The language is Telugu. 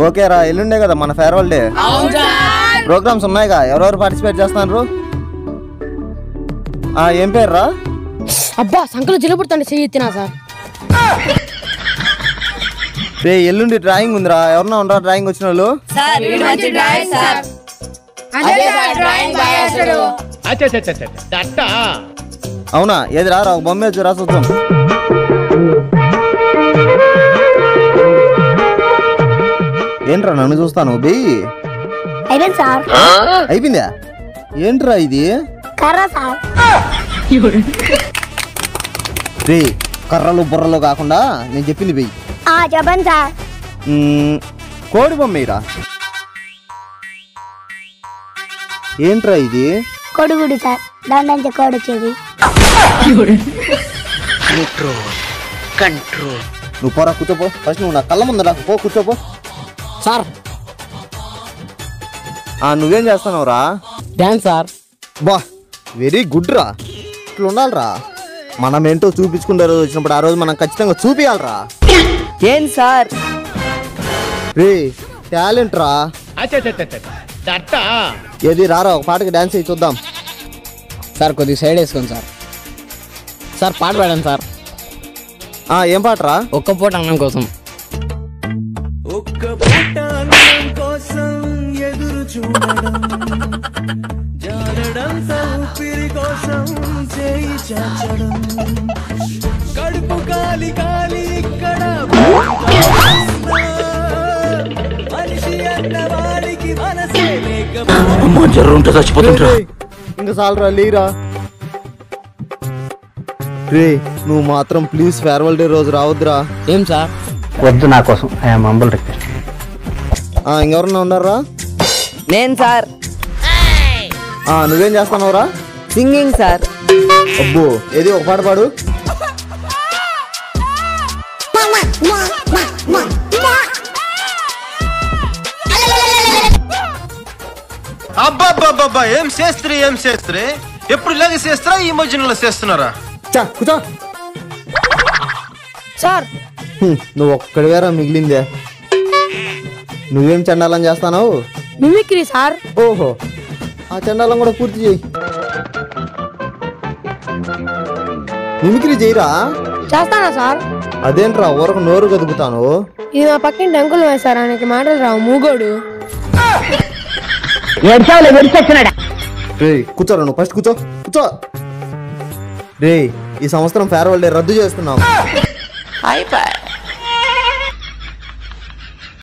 ఓకే రా ఎల్లుండే కదా మన ఫేర్వెల్ డే ప్రోగ్రామ్స్ ఉన్నాయిగా ఎవరెవరు పార్టిసిపేట్ చేస్తున్నారు ఆ, ఏం పేరు రా అబ్బా సంకలు జిలపుడుతుంటే చెయ్యి ఎత్తినా సార్ రే ఎల్లుండి డ్రాయింగ్ ఉందిరా ఎవరన్నా ఉండరా డ్రాయింగ్ వచ్చిన వాళ్ళు అవునా ఏది రా రా, ఒక బొమ్మ వేసి రా చూద్దాం ఏంట్రా నన్ను చూస్తాను బెయ్యి అయిపోయింది సార్ అయిపోయిందా ఏంట్రా ఇది కర్ర సార్ రే కర్రలు బుర్రలు కాకుండా నేను చెప్పింది బెయ్యి ఆ చెప్పండి సార్ మ్మ్, కోడి బొమ్మ ఇరా ఏంట్రా ఇది కొడుగుడు సార్ దాని నుంచి కోడి వచ్చేది నువ్వు పోరా కూర్చోపో ఫస్ట్ నువ్వు నా కళ్ళ ముందు నాకు పో కూర్చోపో సార్ ఆ నువ్వేం చేస్తున్నావురా డాన్స్ సార్ బా వెరీ గుడ్ రా ఇట్లా ఉండాలిరా మనం ఏంటో చూపించుకునే రోజు వచ్చినప్పుడు ఆ రోజు మనం ఖచ్చితంగా చూపియాలరా ఏం సార్ రే టాలెంట్ రా ఏది రారా ఒక పాటకి డాన్స్ చేసి చూద్దాం సార్ కొద్దిగా సైడ్ వేసుకోండి సార్ సార్ పాట పాడండి సార్ ఆ ఏం పాటరా ఒక్క పూట అన్నం కోసం ఒక్క పూట అన్నం కోసం ఎదురు చూడడం జారడం ఊపిరి కోసం చేయి చాచడం కడుపు కాలి కాలి ఇక్కడ మనిషి అన్న వాడికి మనసే లేకపోతే ఏయ్, ఇంకా చాలరా లేరా రే నువ్వు మాత్రం ప్లీజ్ ఫేర్వెల్ డే రోజు రావద్దురా ఏం సార్ వద్దు నా కోసం ఐఎమ్ హంబుల్ రిక్వెస్ట్ ఆ ఇంకెవరన్నా ఉన్నారా నేను సార్ ఆ నువ్వేం చేస్తున్నావురా సింగింగ్ సార్ అబ్బో ఏది ఒక పాట పాడు అబ్బాబ్బాబ్బా ఏం చేస్త్రీ ఏం చేస్త్రీ ఎప్పుడు ఇలాగే చేస్తారా ఈ మధ్యలో చేస్తున్నారా చా కూర్చో సార్ హ్మ్, నువ్వు ఒక్కడివేరా మిగిలిందే నువ్వేం చండాలం చేస్తావు మిమిక్రీ సార్ ఓహో ఆ చండాలం కూడా పూర్తి చేయి మిమిక్రీ చేయరా చేస్తానా సార్ అదేంట్రా ఊరకు నోరు కదుపుతాను ఇది మా పక్కింటి అంకుల్ వేశారు ఆయనకి మాటలు రావు మూగోడు ఏడ్చావులే విడిచొచ్చినాడా రే కూర్చోరా నువ్వు ఫస్ట్ కూర్చో కూర్చో రే ఈ సంవత్సరం ఫేర్వెల్ డే రద్దు చేస్తున్నాం